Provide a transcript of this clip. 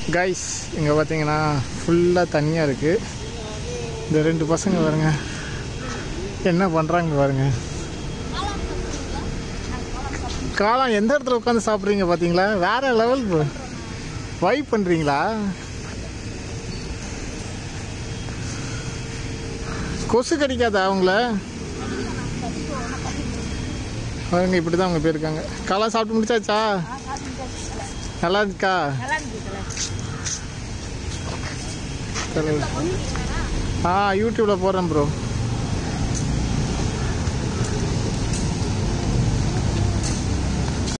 Guys இங்கே பார்த்தீங்கன்னா ஃபுல்லாக தண்ணியாக இருக்குது இந்த ரெண்டு பசங்க பாருங்க என்ன பண்ணுறாங்க பாருங்க காளான் எந்த இடத்துல உட்காந்து சாப்பிட்றீங்க பார்த்தீங்களா வேற லெவல் வைப் பண்ணுறீங்களா கொசு கடிக்காதா அவங்கள பாருங்க இப்படி தான் அவங்க போயிருக்காங்க காளான் சாப்பிட்டு முடிச்சாச்சா நல்லா இருக்கா சரி. ஆ யூடியூப்பில் போடுறேன் ப்ரோ